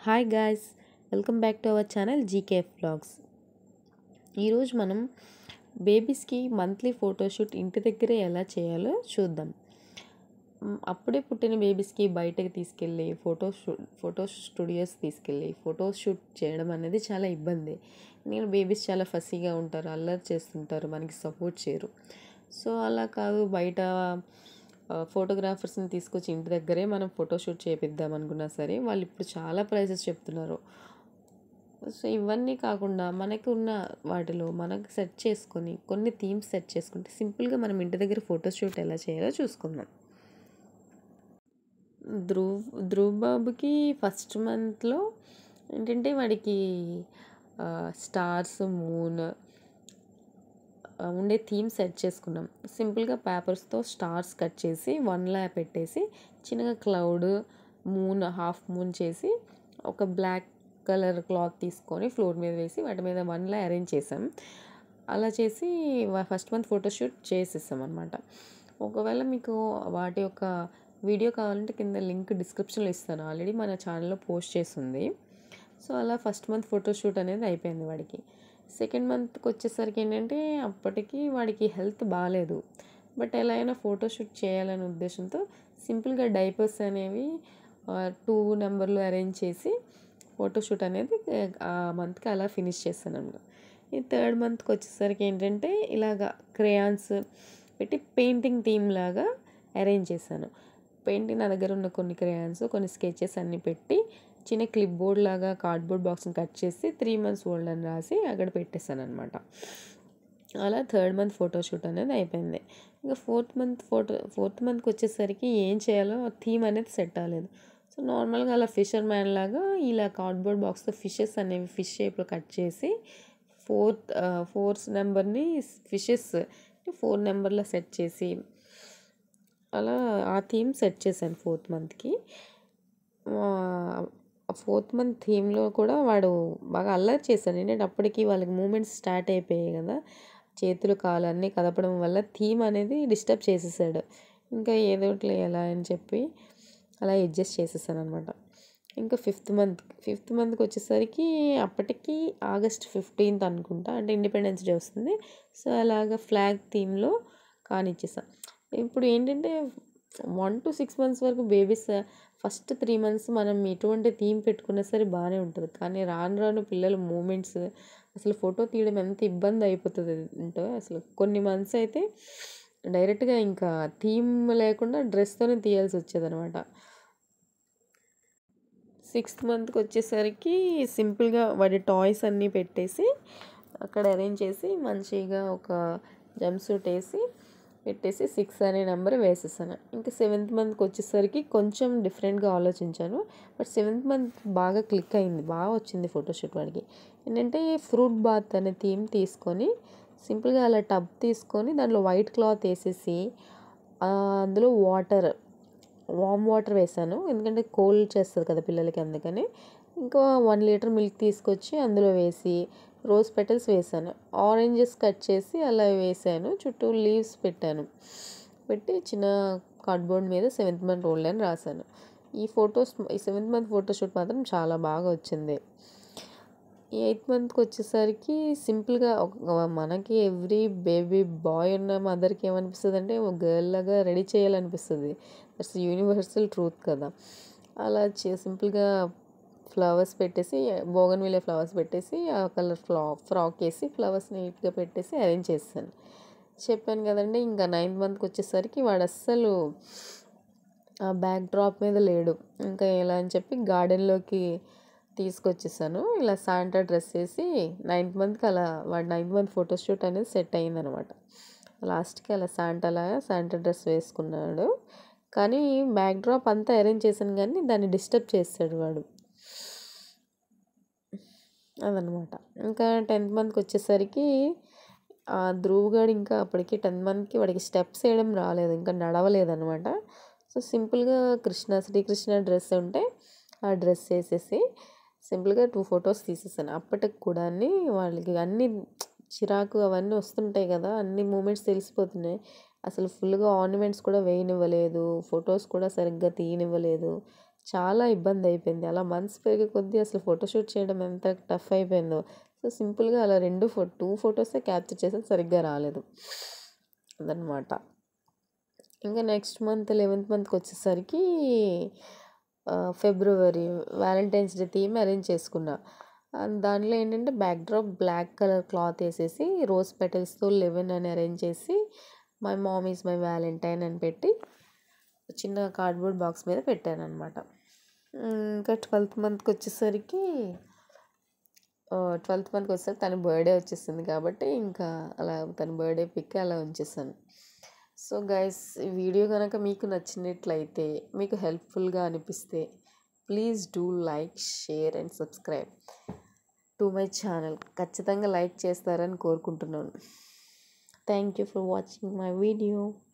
hi guys welcome back to our channel GKF vlogs ఈరోజు మనం బేబీస్కి monthly photoshoot ఇంటి దగ్గరే ఎలా చేయాలో చూద్దాం మ్, అప్పుడే పుట్టిన బేబీస్కి బయటకు తీసుకెళ్ళి ఫోటో షూట్ ఫోటో స్టూడియోస్ తీసుకెళ్ళి ఫోటో షూట్ చేయడం అనేది చాలా ఇబ్బంది నేను బేబీస్ చాలా ఫసీగా ఉంటారు అల్లరి చేస్తుంటారు మనకి సపోర్ట్ చేయరు సో అలా కాదు బయట ఫోటోగ్రాఫర్స్ని తీసుకొచ్చి ఇంటి దగ్గరే మనం ఫోటోషూట్ చేపిద్దాం అనుకున్నా సరే వాళ్ళు ఇప్పుడు చాలా ప్రైజెస్ చెప్తున్నారు సో ఇవన్నీ కాకుండా మనకు ఉన్న వాటిలో మనకు సెట్ చేసుకొని కొన్ని థీమ్స్ సెట్ చేసుకుంటే సింపుల్గా మనం ఇంటి దగ్గర ఫోటోషూట్ ఎలా చేయాలో చూసుకుందాం ధ్రువ్ ధ్రువ్ బాబుకి ఫస్ట్ మంత్లో ఏంటంటే వాడికి స్టార్స్ మూన్ ఉండే థీమ్ సెట్ చేసుకున్నాం సింపుల్గా పేపర్స్తో స్టార్స్ కట్ చేసి వన్లా పెట్టేసి చిన్నగా క్లౌడ్ మూన్ హాఫ్ మూన్ చేసి ఒక బ్లాక్ కలర్ క్లాత్ తీసుకొని ఫ్లోర్ మీద వేసి వాటి మీద వన్లా అరేంజ్ చేసాం అలా చేసి ఫస్ట్ మంత్ ఫోటోషూట్ చేసేసాం అనమాట ఒకవేళ మీకు వాటి యొక్క వీడియో కావాలంటే కింద లింక్ డిస్క్రిప్షన్లో ఇస్తాను ఆల్రెడీ మన ఛానల్లో పోస్ట్ చేస్తుంది సో అలా ఫస్ట్ మంత్ ఫోటోషూట్ అనేది అయిపోయింది వాడికి సెకండ్ మంత్కి వచ్చేసరికి ఏంటంటే అప్పటికి వాడికి హెల్త్ బాగాలేదు బట్ ఎలా అయినా ఫోటోషూట్ చేయాలనే ఉద్దేశంతో సింపుల్గా డైపర్స్ అనేవి టూ నెంబర్లు అరేంజ్ చేసి ఫోటోషూట్ అనేది ఆ మంత్కి అలా ఫినిష్ చేస్తాను అనమాట ఈ థర్డ్ మంత్కి వచ్చేసరికి ఏంటంటే ఇలాగా క్రేయాన్స్ పెట్టి పెయింటింగ్ థీమ్ లాగా అరేంజ్ చేశాను పెయింటింగ్ నా దగ్గర ఉన్న కొన్ని క్రేయాన్స్ కొన్ని స్కెచెస్ అన్నీ పెట్టి చిన్న క్లిప్ బోర్డ్ లాగా కార్డ్బోర్డ్ బాక్స్ని కట్ చేసి త్రీ మంత్స్ ఓల్డ్ అని రాసి అక్కడ పెట్టేశాను అనమాట అలా థర్డ్ మంత్ ఫోటోషూట్ అనేది అయిపోయింది ఇంకా ఫోర్త్ మంత్ ఫోటో ఫోర్త్ మంత్కి వచ్చేసరికి ఏం చేయాలో థీమ్ అనేది సెట్ అవ్వలేదు సో నార్మల్గా అలా ఫిషర్ మ్యాన్ లాగా ఇలా కార్డ్బోర్డ్ బాక్స్తో ఫిషెస్ అనేవి ఫిష్ షేప్లో కట్ చేసి ఫోర్త్ ఫోర్త్ నెంబర్ని ఫిషెస్ ఫోర్ నెంబర్లో సెట్ చేసి అలా ఆ థీమ్ సెట్ చేశాను ఫోర్త్ మంత్కి ఫోర్త్ మంత్ థీమ్లో కూడా వాడు బాగా అల్లరి చేశాడు ఏంటంటే అప్పటికి వాళ్ళకి మూమెంట్స్ స్టార్ట్ అయిపోయాయి కదా చేతులు కాలు అన్నీ కదపడం వల్ల థీమ్ అనేది డిస్టర్బ్ చేసేసాడు ఇంకా ఏదో ఒకటి ఎలా అని చెప్పి అలా అడ్జస్ట్ చేసేసాను అనమాట ఇంకా ఫిఫ్త్ మంత్ ఫిఫ్త్ మంత్కి వచ్చేసరికి అప్పటికి ఆగస్ట్ ఫిఫ్టీన్త్ అనుకుంటా అంటే ఇండిపెండెన్స్ డే వస్తుంది సో అలాగా ఫ్లాగ్ థీమ్లో కానిచ్చేసాను ఇప్పుడు ఏంటంటే వన్ టు సిక్స్ మంత్స్ వరకు బేబీస్ ఫస్ట్ త్రీ మంత్స్ మనం ఎటువంటి థీమ్ పెట్టుకున్నా సరే బాగానే ఉంటుంది కానీ రాను రాను పిల్లల మూమెంట్స్ అసలు ఫోటో తీయడం ఎంత ఇబ్బంది అయిపోతుంది అంటే అసలు కొన్ని మంత్స్ అయితే డైరెక్ట్గా ఇంకా థీమ్ లేకుండా డ్రెస్తోనే తీయాల్సి వచ్చేది అనమాట సిక్స్త్ మంత్కి వచ్చేసరికి సింపుల్గా వాడి టాయ్స్ అన్నీ పెట్టేసి అక్కడ అరేంజ్ చేసి మంచిగా ఒక జంప్ సూట్ వేసి పెట్టేసి సిక్స్ అనే నెంబర్ వేసేసాను ఇంకా సెవెంత్ మంత్కి వచ్చేసరికి కొంచెం డిఫరెంట్గా ఆలోచించాను బట్ సెవెంత్ మంత్ బాగా క్లిక్ అయింది బాగా వచ్చింది ఫోటోషూట్ వాడికి ఏంటంటే ఫ్రూట్ బాత్ అనే థీమ్ తీసుకొని సింపుల్గా అలా టబ్ తీసుకొని దాంట్లో వైట్ క్లాత్ వేసేసి అందులో వాటర్ వామ్ వాటర్ వేసాను ఎందుకంటే కోల్డ్ చేస్తుంది కదా పిల్లలకి అందుకని ఇంకా వన్ లీటర్ మిల్క్ తీసుకొచ్చి అందులో వేసి రోజ్ పెటల్స్ వేసాను ఆరెంజెస్ కట్ చేసి అలా వేసాను చుట్టూ లీవ్స్ పెట్టాను పెట్టి చిన్న కార్డ్బోర్డ్ మీద సెవెంత్ మంత్ ఓల్డ్ అని రాశాను ఈ ఫొటోస్ ఈ సెవెంత్ మంత్ ఫోటోషూట్ మాత్రం చాలా బాగా వచ్చింది ఈ ఎయిత్ మంత్కి వచ్చేసరికి సింపుల్గా మనకి ఎవ్రీ బేబీ బాయ్ ఉన్న మదర్కి ఏమనిపిస్తుంది అంటే ఒక గర్ల్ లాగా రెడీ చేయాలనిపిస్తుంది దట్స్ యూనివర్సల్ ట్రూత్ కదా అలా చే సింపుల్గా ఫ్లవర్స్ పెట్టేసి బోగన్ విలే ఫ్లవర్స్ పెట్టేసి ఆ కలర్ ఫ్లా ఫ్రాక్ వేసి ఫ్లవర్స్ నీట్గా పెట్టేసి అరేంజ్ చేస్తాను చెప్పాను కదండి ఇంకా నైన్త్ మంత్కి వచ్చేసరికి వాడు అస్సలు ఆ బ్యాక్ డ్రాప్ మీద లేడు ఇంకా ఎలా అని చెప్పి గార్డెన్లోకి తీసుకొచ్చేసాను ఇలా శాంటా డ్రెస్ వేసి నైన్త్ మంత్కి అలా వాడు నైన్త్ మంత్ ఫోటోషూట్ అనేది సెట్ అయిందనమాట లాస్ట్కి అలా శాంటా లాగా శాంటా డ్రెస్ వేసుకున్నాడు కానీ బ్యాక్ డ్రాప్ అంతా అరేంజ్ చేశాను కానీ దాన్ని డిస్టర్బ్ చేస్తాడు వాడు అదనమాట ఇంకా టెన్త్ మంత్కి వచ్చేసరికి ఆ ధ్రువగాడు ఇంకా అప్పటికి టెన్త్ మంత్కి వాడికి స్టెప్స్ వేయడం రాలేదు ఇంకా నడవలేదు అనమాట సో సింపుల్గా కృష్ణ శ్రీకృష్ణ డ్రెస్ ఉంటే ఆ డ్రెస్ వేసేసి సింపుల్గా టూ ఫొటోస్ తీసేసాను అప్పటికి కూడా వాళ్ళకి అన్ని చిరాకు అవన్నీ వస్తుంటాయి కదా అన్ని మూమెంట్స్ తెలిసిపోతున్నాయి అసలు ఫుల్గా ఆర్నమెంట్స్ కూడా వేయనివ్వలేదు ఫొటోస్ కూడా సరిగ్గా తీయనివ్వలేదు చాలా ఇబ్బంది అయిపోయింది అలా మంత్స్ పెరిగే కొద్దీ అసలు ఫోటోషూట్ చేయడం ఎంత టఫ్ అయిపోయిందో సో సింపుల్గా అలా రెండు ఫో టూ ఫొటోసే క్యాప్చర్ చేసాను సరిగ్గా రాలేదు అదనమాట ఇంకా నెక్స్ట్ మంత్ లెవెన్త్ మంత్కి వచ్చేసరికి February valentine's day theme arrange చేసుకున్నా అండ్ దాంట్లో ఏంటంటే backdrop black colour cloth వేసేసి రోజ్ పెటల్స్తో లెవెన్ అని అరేంజ్ చేసి my mom is my valentine అని పెట్టి చిన్న కార్డ్బోర్డ్ బాక్స్ మీద పెట్టాను అనమాట ఇంకా ట్వెల్త్ మంత్కి వచ్చేసరికి ట్వెల్త్ మంత్కి వచ్చేసరికి తన బర్త్డే వచ్చేసింది కాబట్టి ఇంకా అలా తన బర్త్డే పిక్ అలా ఉంచేసాను సో గైస్ ఈ వీడియో కనుక మీకు నచ్చినట్లయితే మీకు హెల్ప్ఫుల్గా అనిపిస్తే please do like share and subscribe to my channel ఖచ్చితంగా లైక్ చేస్తారని కోరుకుంటున్నాను thank you for watching my video